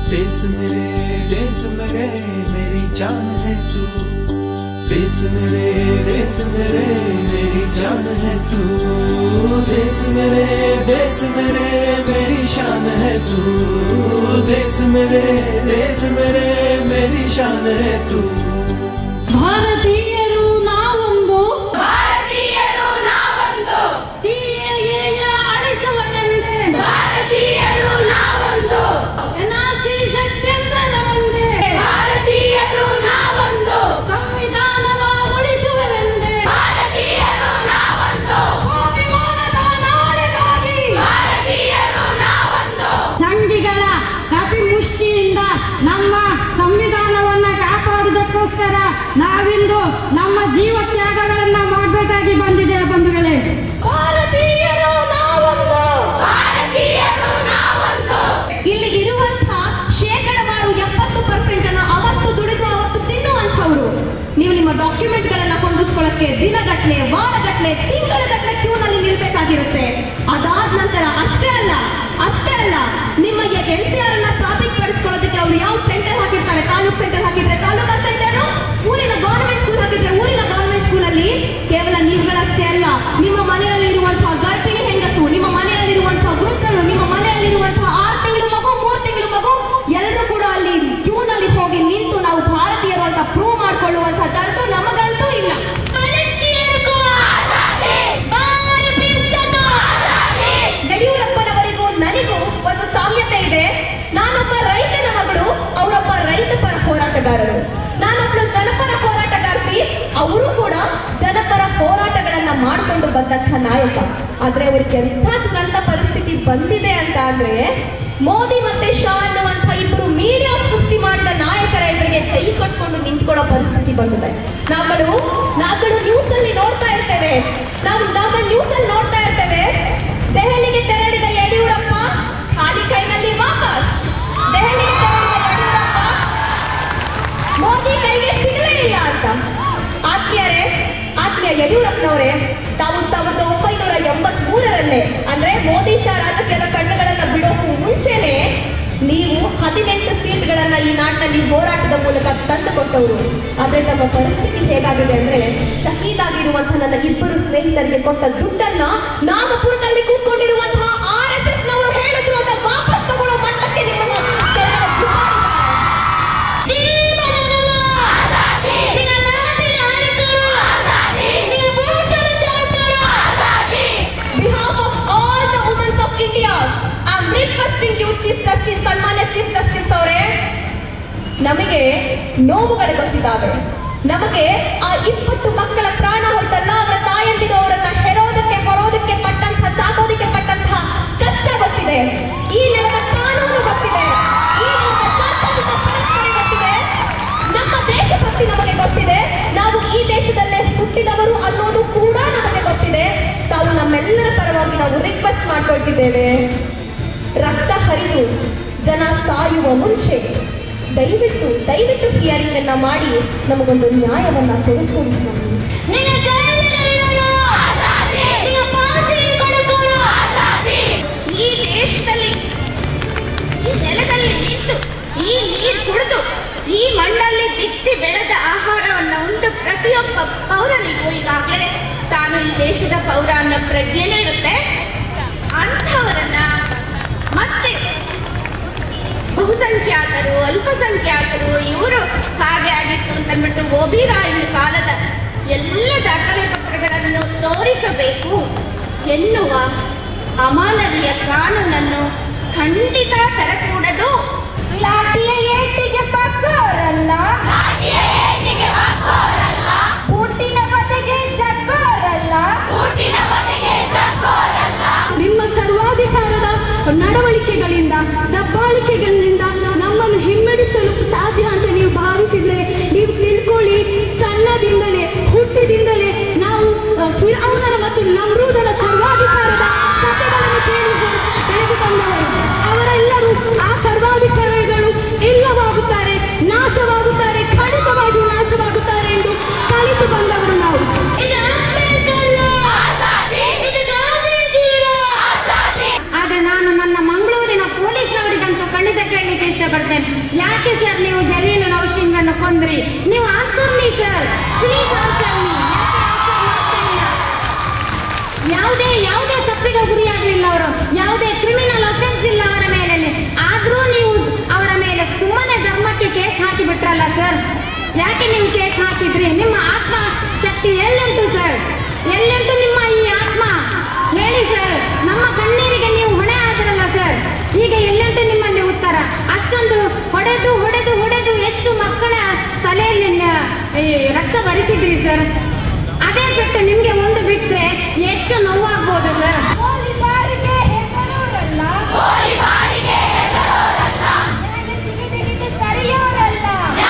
देश मेरे देश मेरे मेरी जान है तू देश मेरे देश मेरे मेरी जान है तू देश मेरे देश मेरे मेरी शान है तू देश मेरे देश मेरे मेरी शान है तू ಭಾರತೀಯರು ನಾವೊಂದು ಭಾರತೀಯರು ನಾವೊಂದು ಸಿಎಎ ಅಳಿಸುವನೆಂದೇ ಭಾರತೀಯರು ನಾವೊಂದು ಎನ್ಆರ್ಸಿ ಶಕ್ತಿಯಂತ್ರದ ಮುಂದೆ ಭಾರತೀಯರು ನಾವೊಂದು ಸಂವಿಧಾನವ ಉಳಿಸುವೆವೆಂದೇ ಭಾರತೀಯರು ನಾವೊಂದು ಸ್ವಾಭಿಮಾನದ ನಾಡಿಗಾಗಿ ಭಾರತೀಯರು ನಾವೊಂದು ಸಂಘಿಗಳ ಕಪಿಮುಷ್ಟಿಯಿಂದ ನಮ್ಮ ಸಂವಿಧಾನವನ್ನ ಕಾಪಾಡುವುದಕ್ಕೋಸ್ಕರ ನಾವಿಂದು ನಮ್ಮ ಜೀವ ತ್ಯಾಗಗಳನ್ನ ಮಾಡಬೇಕಾಗಿ ಬಂದಿದೆ ಬಂಧುಗಳೇ ಭಾರತೀಯರು ನಾವೊಂದು ಭಾರತೀಯರು ನಾವೊಂದು ಇಲ್ಲಿ ಇರುವಂತಹ ಶೇಕಡವಾರು ಎಪ್ಪತ್ತು ಪರ್ಸೆಂಟ್ ಜನ ಅವತ್ತು ದುಡಿದು ಅವತ್ತು ತಿನ್ನುವಂಥವ್ರು ನೀವು ನಿಮ್ಮ ಡಾಕ್ಯುಮೆಂಟ್ ಗಳನ್ನ ಕೊಂಡಿಸ್ಕೊಳ್ಳಕ್ಕೆ ದಿನಗಟ್ಲೆ ವಾರಗಟ್ಲೆ ತಿಂಗಳಗಟ್ಲೆ ಕ್ಯೂ ನಲ್ಲಿ ನಿಲ್ಬೇಕಾಗಿರುತ್ತೆ ಅದಾದ ನಂತರ ಅಷ್ಟೇ ಅಲ್ಲ ಅಷ್ಟೇ ಅಲ್ಲ ನಿಮ್ಮ ಎನ್ ಸಿ ಆರ್ ಅನ್ನ ಸಾಬೀತುಪಡಿಸ್ಕೊಳ್ಳೋದಕ್ಕೆ ಅವ್ರು ಯಾವ ಸೆಂಟರ್ ಹಾಕಿರ್ತಾರೆ ತಾಲೂಕ್ ಸೆಂಟರ್ ಹಾಕಿದ್ರೆ ತಾಲೂಕಾ ಸೆಂಟರ್ ಊರಿನ ಗೌರ್ಮೆಂಟ್ ಸ್ಕೂಲ್ ಹಾಕಿದ್ರೆ ಊರಿನ ಗೌರ್ಮೆಂಟ್ ಸ್ಕೂಲ್ ಅಲ್ಲಿ ಕೇವಲ ನೀವುಗಳಷ್ಟೇ ಅಲ್ಲ ನಿಮ್ಮ ಮನೆಯಲ್ಲಿ ಇರುವಂತಹ ಗರ್ಭಿಣಿ ಹೆಂಗಸು ನಿಮ್ಮ ಮನೆಯಲ್ಲಿರುವಂತಹ ವೃದ್ಧರು ನಿಮ್ಮ ಮನೆಯಲ್ಲಿರುವಂತಹ ಆರು ತಿಂಗಳು ಮಗು ಮೂರು ತಿಂಗಳು ಮಗು ಎಲ್ಲರೂ ಕೂಡ ಅಲ್ಲಿ ಕ್ಯೂ ನಲ್ಲಿ ಹೋಗಿ ನಿಂತು ನಾವು ಭಾರತೀಯರು ಅಂತ ಪ್ರೂವ್ ಮಾಡ್ಕೊಳ್ಳುವಂತಹದ್ದು ನಮಗಂತೂ ಇಲ್ಲ ಯಡಿಯೂರಪ್ಪನವರಿಗೂ ನನಗೂ ಒಂದು ಸಾಮ್ಯತೆ ಇದೆ ನಾನೊಬ್ಬ ರೈತನ ಮಗಳು ಅವರೊಬ್ಬ ರೈತ ಪರ ಹೋರಾಟಗಾರರು ನಾನೊಬ್ಳು ಜನಪರ ಹೋರಾಟಗಾರ್ತಿ ಅವರು ಕೂಡ ಜನಪರ ಹೋರಾಟಗಳನ್ನ ಮಾಡ್ಕೊಂಡು ಬಂದಂಥ ನಾಯಕ ಆದ್ರೆ ಅವರಿಗೆ ಎಂಥ ದುರಂತ ಪರಿಸ್ಥಿತಿ ಬಂದಿದೆ ಅಂತ ಅಂದ್ರೆ ಮೋದಿ ಮತ್ತೆ ಶಾ ಅನ್ನುವಂಥ ಇಬ್ಬರು ಮೀಡಿಯಾ ಸೃಷ್ಟಿ ಮಾಡಿದ ನಾಯಕರ ಎದುರಿಗೆ ಕೈ ಕಟ್ಕೊಂಡು ನಿಂತ್ಕೊಳ್ಳೋ ಪರಿಸ್ಥಿತಿ ಬಂದಿದೆ ನಾವುಗಳು ನಾವುಗಳು ನ್ಯೂಸ್ ಅಲ್ಲಿ ನೋಡ್ತಾ ಇರ್ತೇವೆ ನಾವು ನಾವು ನ್ಯೂಸ್ ಅಲ್ಲಿ ನೋಡ್ತಾ ಇರ್ತೇವೆ ದೆಹಲಿಗೆ ತೆರಳಿದ ಯಡಿಯೂರಪ್ಪ ಖಾಲಿ ಕೈನಲ್ಲಿ ವಾಪಸ್ ದೆಹಲಿಗೆ ತೆರಳಿದ ಯಡಿಯೂರಪ್ಪ ಮೋದಿ ಕೈಗೆ ಸಿಗಲೇ ಇಲ್ಲ ಅಂತ ಆತ್ಮೀಯರೇ ಆತ್ಮೀಯ ಯಡಿಯೂರಪ್ಪನವರೇ ತಾವು ಸಾವಿರದ ಒಂಬೈನೂರ ಎಂಬತ್ ಮೂರರಲ್ಲೇ ಅಂದ್ರೆ ಮೋದಿ ಶಾ ರಾಜಕೀಯದ ಕಣ್ಣುಗಳನ್ನ ಬಿಡೋಕು ಮುಂಚೆನೆ ನೀವು ಹದಿನೆಂಟು ಸೀಟ್ಗಳನ್ನ ಈ ನಾಡಿನಲ್ಲಿ ಹೋರಾಟದ ಮೂಲಕ ತಂದುಕೊಟ್ಟವರು ಆದ್ರೆ ನಮ್ಮ ಪರಿಸ್ಥಿತಿ ಹೇಗಾಗಿದೆ ಅಂದ್ರೆ ಶಹೀದ್ ಆಗಿರುವಂತಹ ನನ್ನ ಇಬ್ಬರು ಸ್ನೇಹಿತರಿಗೆ ಕೊಟ್ಟ ದುಡ್ಡನ್ನ ನಾಗಪುರದಲ್ಲಿ ಕೂತ್ಕೊಂಡಿರುವಂತಹ ಆರ್ ಎಸ್ ಎಸ್ ನವರು ಹೇಳಿದ್ರು ಅಂತ ವಾಪಸ್ ತಗೊಳ್ಳೋ ಮಟ್ಟಕ್ಕೆ ನಿಮ್ಮನ್ನ ಕೆಲವರು ಬಿಸಾಡಿದ್ದಾರೆ. behalf of all the women of India, I'm requesting you, Chief Justice, ಸನ್ಮಾನ್ಯ ಚೀಫ್ ಜಸ್ಟಿಸ್ ಅವರೇ ನಮಗೆ ನೋವುಗಳು ಗೊತ್ತಿದ್ದಾವೆ ನಮಗೆ ಆ ಇಪ್ಪತ್ತು ಮಕ್ಕಳ ಪ್ರಾಣ ಹೊತ್ತಲ್ಲ ಅವರ ತಾಯಂದಿರು ಅವರನ್ನ ಹೆರೋದಕ್ಕೆ ಹೊರೋದಕ್ಕೆ ಪಟ್ಟಂತಹ ಸಾಕೋದಕ್ಕೆ ಪಟ್ಟಂತಹ ಕಷ್ಟ ಗೊತ್ತಿದೆ ಈ ನೆಲದ ಕಾನೂನು ಗೊತ್ತಿದೆ ಈ ನೆಲದ ಜಾತ್ಯತೀತ ಪರಂಪರೆ ಗೊತ್ತಿದೆ ನಮ್ಮ ದೇಶಭಕ್ತಿ ನಮಗೆ ಗೊತ್ತಿದೆ ನಾವು ಈ ದೇಶದಲ್ಲೇ ಹುಟ್ಟಿದವರು ಅನ್ನೋದು ಕೂಡ ನಮಗೆ ಗೊತ್ತಿದೆ ತಾವು ನಮ್ಮೆಲ್ಲರ ಪರವಾಗಿ ನಾವು ರಿಕ್ವೆಸ್ಟ್ ಮಾಡ್ಕೊಳ್ತಿದ್ದೇವೆ ರಕ್ತ ಹರಿದು ಜನ ಸಾಯುವ ಮುಂಚೆ ದಯವಿಟ್ಟು ದಯವಿಟ್ಟು ಹಿಯರಿಂಗ್ ಅನ್ನ ಮಾಡಿ ನಮಗೊಂದು ನ್ಯಾಯವನ್ನ ಕೊಡಿಸ್ಕೊಡಿ ಸ್ವಾಮಿ ಈ ದೇಶದಲ್ಲಿ ಈ ನೆಲದಲ್ಲಿ ನಿಂತು ಈ ನೀರು ಕುಡಿದು ಈ ಮಣ್ಣಲ್ಲಿ ಬಿತ್ತಿ ಬೆಳೆದ ಆಹಾರವನ್ನು ಉಂಡು ಪ್ರತಿಯೊಬ್ಬ ಪೌರನಿಗೂ ಈಗಾಗಲೇ ತಾನು ಈ ದೇಶದ ಪೌರ ಅನ್ನೋ ಪ್ರಜ್ಞೆನೇ ಇರುತ್ತೆ ಅಂಥವರನ್ನ ಮತ್ತೆ ಬಹುಸಂಖ್ಯಾತರು ಅಲ್ಪಸಂಖ್ಯಾತರು ಇವರು ಹಾಗೆ ಆಗಿತ್ತು ಅಂತಂದ್ಬಿಟ್ಟು ಓಬಿ ರಾಯನ ಕಾಲದ ಎಲ್ಲ ದಾಖಲೆ ಪತ್ರಗಳನ್ನು ತೋರಿಸಬೇಕು ಎನ್ನುವ ಅಮಾನವೀಯ ಕಾನೂನನ್ನು ಖಂಡಿತ ತರಕೂಡದು ಲಾಠಿಯ ಏಟಿಗೆ ಬಗ್ಗೋರಲ್ಲ ಬೂಟಿನ ಬದೆಗೆ ಜಗ್ಗೋರಲ್ಲ ನಿಮ್ಮ ಸರ್ವಾಧಿಕಾರದ ನಡವಳಿಕೆಗಳಿಂದ ದಬ್ಬಾಳಿಕೆಗಳಿಂದ ನಮ್ಮನ್ನು ಹಿಮ್ಮೆಡಿಸಲು ಸಾಧ್ಯ ಅಂತ ನೀವು ಭಾವಿಸಿದ್ರೆ ನೀವು ತಿಳ್ಕೊಳ್ಳಿ ಸಣ್ಣದಿಂದಲೇ ಹುಟ್ಟಿದಿಂದಲೇ ನಾವು ಅಹ್, ಫಿರ್ಔನನ ಮತ್ತು ನಮ್ರೂದನ ಸರ್ವಾಧಿಕಾರದ ಕಥೆಗಳನ್ನು ಕೇಳಿ ಬೆಳೆದು ಬಂದವರು ಅವರೆಲ್ಲರೂ ಆ ಸರ್ವಾಧಿಕಾರಿಗಳು ಇಲ್ಲವಾಗುತ್ತಾರೆ ನಾಶವಾಗುತ್ತಾರೆ ಖಂಡಿತವಾಗಿಯೂ ನಾಶವಾಗುತ್ತಾರೆ ಎಂದು ಕಲಿತು ಬಂದವರು ನಾವು ಆಗ ನಾನು ನನ್ನ ಮಂಗಳೂರಿನ ಪೊಲೀಸ್ನವರ ಯಾವುದೇ ಕ್ರಿಮಿನಲ್ ಅಫೆನ್ಸ್ ಇಲ್ಲ ಅವರ ಮೇಲೆ ಆದ್ರೂ ನೀವು ಅವರ ಮೇಲೆ ಸುಮ್ಮನೆ ಧರ್ಮಕ್ಕೆ ಕೇಸ್ ಹಾಕಿ ಬಿಟ್ರಲ್ಲ ಸರ್ ಯಾಕೆ ನೀವು ಕೇಸ್ ಹಾಕಿದ್ರಿ ನಿಮ್ಮ ಆತ್ಮ ಶಕ್ತಿ ಎಲ್ಲುಂಟು ಸರ್ ಎಲ್ಲುಂಟು ನಿಮ್ಮ ಈ ಆತ್ಮ ಹೇಳಿ ಸರ್ ನಮ್ಮ ಕಣ್ಣೀರಿಗೆ ನೀವು ಹೊಣೆ ಆದ್ರಲ್ಲ ಸರ್ ಈಗ ಎಲ್ಲುಂಟು ನಿಮ್ಮಲ್ಲಿ ಉತ್ತರ ಅಷ್ಟೊಂದು ಹೊಡೆದು ಹೊಡೆದು ಹೊಡೆದು ಎಷ್ಟು ಮಕ್ಕಳ ತಲೆಯಲ್ಲಿ ನ- ಈ ರಕ್ತ ಬರಿಸಿದ್ರಿ ಸರ್ ಅದೇ ಬಿಟ್ಟು ನಿಮ್ಗೆ ಒಂದು ಬಿಟ್ರೆ ಎಷ್ಟು ನೋವಾಗ್ಬೋದು ಸರ್ ಪೊಲೀಸರಿಗೆ ಹೆದರೋರಲ್ಲ ನ್ಯಾಯ ಸಿಗದೆ ಇದು ಸರಿಯೋರಲ್ಲ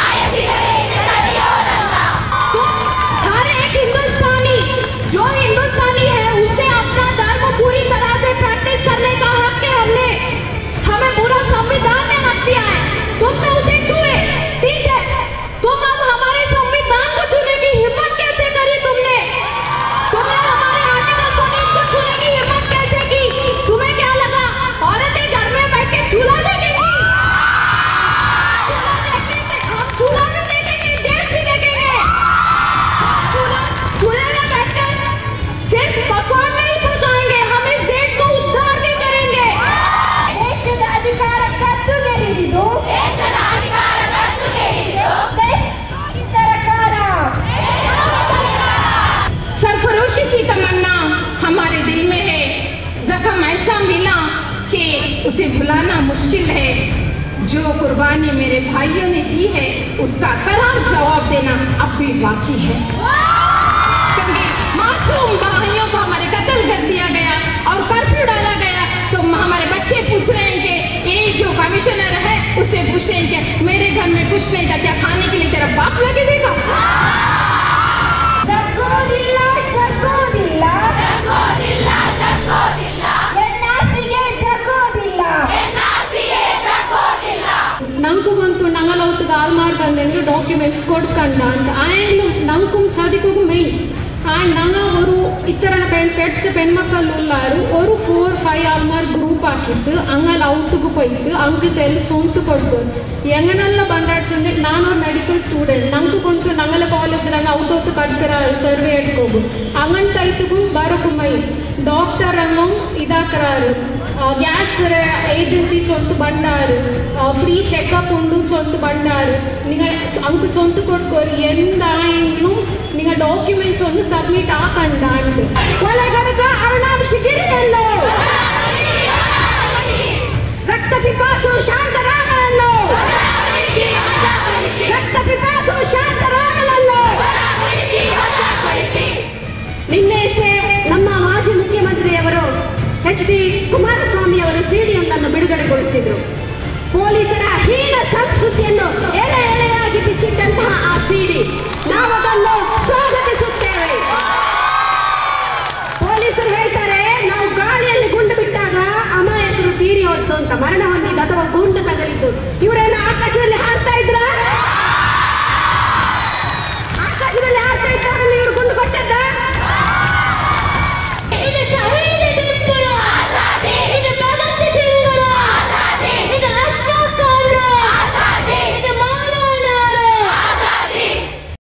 हर एक हिंदुस्तानी जो हिंदुस्तानी है उसे अपना धर्म पूरी तरह से प्रैक्टिस करने का हक है हमने हमें पूरा संविधान ने हक दिया है तुमने उसे छुए ठीक है तुम अब हमारे संविधान को छूने की हिम्मत कैसे करी तुमने तुमने हमारे आर्टिकल ट्वेंटी को छूने की हिम्मत कैसे की तुम्हें क्या लगा औरतें घर में बैठ के झूला देखेंगी झूला देखेंगे हम झूला भी देखेंगे डेट भी देखेंगे चूल्हे में बैठकर सिर्फ पकवान नहीं पकाएंगे हम इस देश को उद्धार भी करेंगे ದೇಶದ ಅಧಿಕಾರ ಕತ್ತುಗೆ ಹಿಡಿದು ದೇಶ ಸರ್ಕಾರ सरफरोशी की तमन्ना हमारे दिल में है जख्म ऐसा मिला कि उसे भुलाना मुश्किल है जो कुर्बानी मेरे भाइयों ने दी है उसका करार जवाब देना अब भी बाकी है क्योंकि मासूम भाइयों को हमारे कत्ल कर दिया गया और कर्फ्यू डाला गया तो हमारे बच्चे पूछ रहे हैं कि ये जो कमिश्नर है उससे पूछ रहे हैं कि मेरे घर में कुछ नहीं था क्या खाने के लिए तेरा बाप लगे देगा ಜಗ್ಗೋದಿಲ್ಲ ಜಗ್ಗೋದಿಲ್ಲ ಎನ್ನಾಸಿಗೆ ಜಗ್ಗೋದಿಲ್ಲ ನಂಕು ಬಂತು ನಂಗಲ ಅವತ್ತು ಕಾಲ್ ಮಾಡ್ಕಂಡು ಡಾಕ್ಯುಮೆಂಟ್ಸ್ ಕೊಡ್ಕಂಡ ಅಂತ ಆಯ್ನು ನಂಕು ചതിക്കും മെയിൻ ആൻഡ് ഞങ്ങൾ ഒരു ഇത്തരം പെൺ പെട്ച പെൺമക്കൾ ഉള്ളാರು ഒരു ഫോർ ഫൈവ് ആൾമാർ ഗ്രൂപ്പ് ആക്കിയിട്ട് അങ്ങനെ ഔട്ടുക്ക് പോയിട്ട് ಅಂಕು ತೆಲ್ಲಿ ಸೊಂಟು ಕೊಡ್ತು ಎಂಗನೆಲ್ಲ ಬಂದಾಡ್ಸಂದ್ರೆ ನಾನು ಮೆಡಿಕಲ್ ಸ್ಟೂಡೆಂಟ್ ನಂಗೆ ಕೊಂಚ ನಂಗಲ ಕಾಲೇಜ್ನಾಗ ಔಟೊತ್ತು ಕಟ್ಕರ ಸರ್ವೆ ಇಟ್ಕೋಗು ಅಂಗಂತ ಐತಗೂ ಬರಕು ಮೈ ಡಾಕ್ಟರ್ ಅನ್ನೋ ಇದಾಕರಾರು ಗ್ಯಾಸ್ ಏಜೆನ್ಸಿ ಸೊಂತು ಬಂಡಾರು ಫ್ರೀ ಚೆಕಪ್ ಉಂಡು ಸೊಂತು ಬಂಡಾರು ನಿಂಗ ಅಂಕು ಸೊಂತು ಕೊಟ್ಕೋರಿ ಎಂದಾಯಿಂಗ್ಲೂ ನಿಂಗ ಡಾಕ್ಯುಮೆಂಟ್ಸ್ ಒಂದು ಸಬ್ಮಿಟ್ ಆಕಂಡ ಅಂಟು ಕೊಲೆಗಡುಗ ಅರುಣಾಂಶ ಗಿರಿಯಲ್ಲೋ